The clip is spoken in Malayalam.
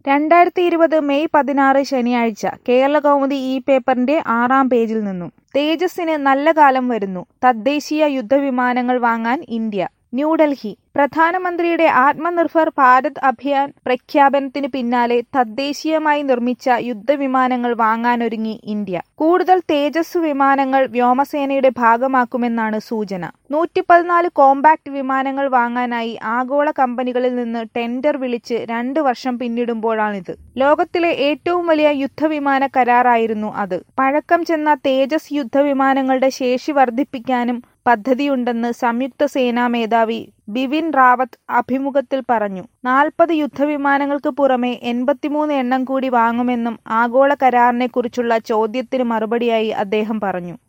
രണ്ടായിരത്തി ഇരുപത് മെയ് പതിനാറ് ശനിയാഴ്ച കേരളകൗമുദി ഈ പേപ്പറിന്റെ ആറാം പേജിൽ നിന്നും തേജസ്സിന് നല്ല കാലം വരുന്നു തദ്ദേശീയ യുദ്ധവിമാനങ്ങൾ വാങ്ങാൻ ഇന്ത്യ ന്യൂഡൽഹി പ്രധാനമന്ത്രിയുടെ ആത്മനിർഭർ ഭാരത് അഭിയാൻ പ്രഖ്യാപനത്തിന് പിന്നാലെ തദ്ദേശീയമായി നിർമ്മിച്ച യുദ്ധവിമാനങ്ങൾ വാങ്ങാനൊരുങ്ങി ഇന്ത്യ കൂടുതൽ തേജസ് വിമാനങ്ങൾ വ്യോമസേനയുടെ ഭാഗമാക്കുമെന്നാണ് സൂചന നൂറ്റി പതിനാല് കോമ്പാക്ട് വിമാനങ്ങൾ വാങ്ങാനായി ആഗോള കമ്പനികളിൽ നിന്ന് ടെൻഡർ വിളിച്ച് രണ്ട് വർഷം പിന്നിടുമ്പോഴാണിത് ലോകത്തിലെ ഏറ്റവും വലിയ യുദ്ധവിമാന കരാറായിരുന്നു അത് പഴക്കം ചെന്ന തേജസ് യുദ്ധവിമാനങ്ങളുടെ ശേഷി വർദ്ധിപ്പിക്കാനും പദ്ധതിയുണ്ടെന്ന് സംയുക്ത സേനാ മേധാവി ബിപിൻ റാവത്ത് അഭിമുഖത്തിൽ പറഞ്ഞു നാൽപ്പത് യുദ്ധവിമാനങ്ങൾക്ക് പുറമെ എൺപത്തിമൂന്ന് എണ്ണം കൂടി വാങ്ങുമെന്നും ആഗോള കരാറിനെക്കുറിച്ചുള്ള ചോദ്യത്തിന് മറുപടിയായി അദ്ദേഹം പറഞ്ഞു